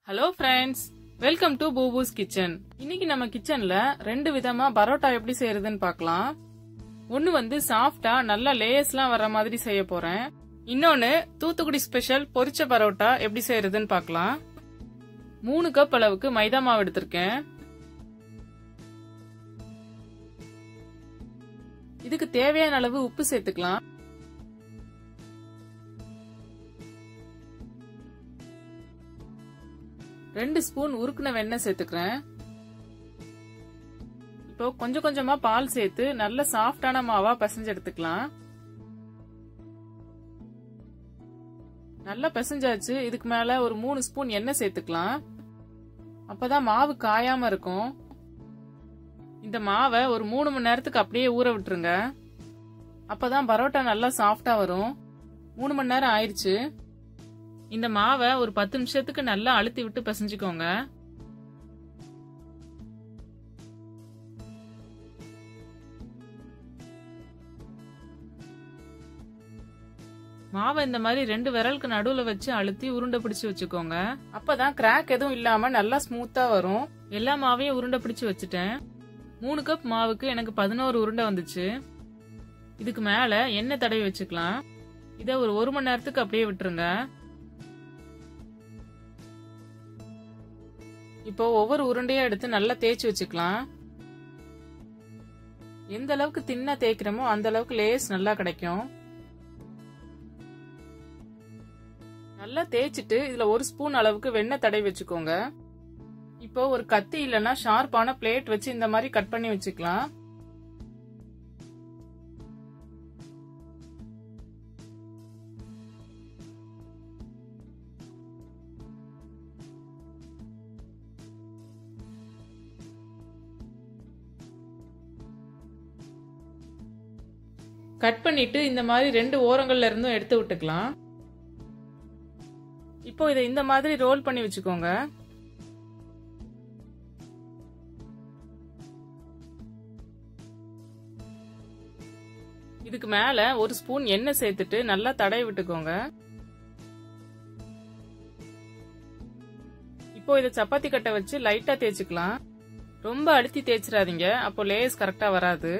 hello friends welcome to பூபூஸ் kitchen இன்னைக்கு நம்ம கிச்சன்ல ரெண்டு விதமா பரோட்டா எப்படி செய்யறதுன்னு பார்க்கலாம் ஒன்னு வந்து சாஃப்டா நல்ல லேயர்ஸ்லாம் வர்ற மாதிரி செய்ய போறேன் இன்னொன்னு தூத்துக்குடி ஸ்பெஷல் பொரிச்ச பரோட்டா எப்படி செய்யறதுன்னு பார்க்கலாம் மூணு கப் அளவுக்கு மைதா மாவு எடுத்திருக்கேன் இதுக்கு தேவையான அளவு உப்பு சேர்த்துக்கலாம் ரெண்டு ஸ்பூன் உருக்குன வெண்ணெய் சேர்த்துக்கிறேன் இப்போ கொஞ்சம் கொஞ்சமா பால் சேர்த்து நல்ல சாஃப்டான மாவா பிசைஞ்சு எடுத்துக்கலாம் நல்லா பிசைஞ்சாச்சு இதுக்கு மேல ஒரு மூணு ஸ்பூன் எண்ணெய் சேர்த்துக்கலாம் அப்பதான் மாவு காயாம இருக்கும் இந்த மாவை ஒரு மூணு மணி நேரத்துக்கு அப்படியே ஊற விட்டுருங்க அப்பதான் பரோட்டா நல்லா சாஃப்டா வரும் மூணு மணி நேரம் ஆயிடுச்சு இந்த மாவை ஒரு பத்து நிமிஷத்துக்கு நல்லா அழுத்தி விட்டு பிசைஞ்சுக்கோங்க மாவை இந்த மாதிரி ரெண்டு விரலுக்கு நடுவுல வச்சு அழுத்தி உருண்டை பிடிச்சு வச்சுக்கோங்க அப்பதான் கிராக் எதுவும் இல்லாம நல்லா ஸ்மூத்தா வரும் எல்லா மாவையும் உருண்டை பிடிச்சு வச்சுட்டேன் மூணு கப் மாவுக்கு எனக்கு பதினோரு உருண்டை வந்துச்சு இதுக்கு மேல எண்ணெய் தடவி வச்சுக்கலாம் இதை ஒரு ஒரு மணி நேரத்துக்கு அப்படியே விட்டுருங்க இப்போ ஒவ்வொரு உருண்டையா எடுத்து நல்லா தேய்ச்சி வச்சுக்கலாம் எந்த அளவுக்கு தின்னா தேய்க்கிறோமோ அந்த அளவுக்கு லேஸ் நல்லா கிடைக்கும் நல்லா தேய்ச்சிட்டு இதுல ஒரு ஸ்பூன் அளவுக்கு வெண்ணெய் தடவி வச்சுக்கோங்க இப்போ ஒரு கத்தி இல்லைன்னா ஷார்ப்பான பிளேட் வச்சு இந்த மாதிரி கட் பண்ணி வச்சுக்கலாம் கட் பண்ணிட்டு இந்த மாதிரி ரெண்டு ஓரங்கள்ல இருந்தும் எடுத்து விட்டுக்கலாம் இப்போ இதை இந்த மாதிரி ரோல் பண்ணி வச்சுக்கோங்க இதுக்கு மேல ஒரு ஸ்பூன் எண்ணெய் சேர்த்துட்டு நல்லா தடவி விட்டுக்கோங்க இப்போ இதை சப்பாத்தி கட்டை வச்சு லைட்டா தேய்ச்சிக்கலாம் ரொம்ப அழுத்தி தேய்ச்சிடாதீங்க அப்போ லேஸ் கரெக்டா வராது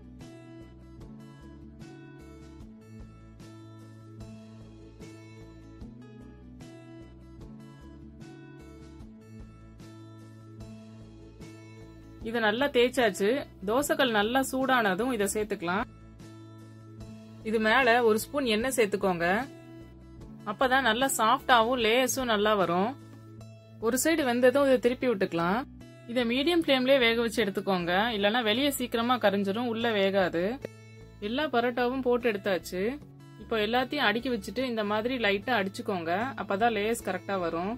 இத நல்லா தேய்ச்சாச்சு தோசைக்கல் நல்லா சூடானதும் இதை சேர்த்துக்கலாம் இது மேல ஒரு ஸ்பூன் எண்ணெய் சேர்த்துக்கோங்க அப்பதான் நல்லா சாஃப்டாவும் லேயர்ஸும் நல்லா வரும் ஒரு சைடு வெந்ததும் இதை திருப்பி விட்டுக்கலாம் இதை மீடியம் ஃப்ளேம்லயே வேக வச்சு எடுத்துக்கோங்க இல்லைன்னா வெளியே சீக்கிரமா கரைஞ்சிரும் உள்ள வேகாது எல்லா பரோட்டாவும் போட்டு எடுத்தாச்சு இப்போ எல்லாத்தையும் அடுக்கி வச்சுட்டு இந்த மாதிரி லைட்டா அடிச்சுக்கோங்க அப்பதான் லேயர்ஸ் கரெக்டா வரும்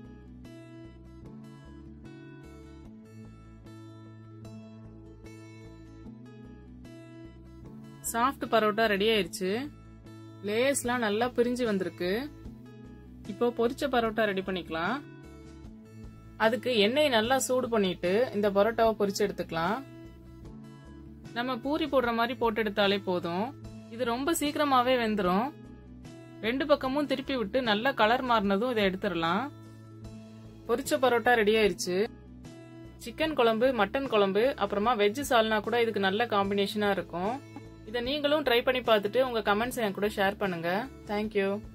சாஃப்ட் பரோட்டா ரெடி ஆயிருச்சு லேயர்ஸ்லாம் நல்லா பிரிஞ்சு வந்திருக்கு இப்போ பொரிச்ச பரோட்டா ரெடி பண்ணிக்கலாம் அதுக்கு எண்ணெய் நல்லா சூடு பண்ணிட்டு இந்த பரோட்டாவை பொரிச்சு எடுத்துக்கலாம் நம்ம பூரி போடுற மாதிரி போட்டு எடுத்தாலே போதும் இது ரொம்ப சீக்கிரமாவே வெந்துடும் ரெண்டு பக்கமும் திருப்பி விட்டு நல்லா கலர் மாறினதும் இதை எடுத்துடலாம் பொரிச்ச பரோட்டா ரெடி ஆயிருச்சு சிக்கன் குழம்பு மட்டன் குழம்பு அப்புறமா வெஜ் சால்னா கூட இதுக்கு நல்ல காம்பினேஷனா இருக்கும் இதை நீங்களும் ட்ரை பண்ணி பார்த்துட்டு உங்க கமெண்ட்ஸ் என் கூட ஷேர் பண்ணுங்க தேங்க்யூ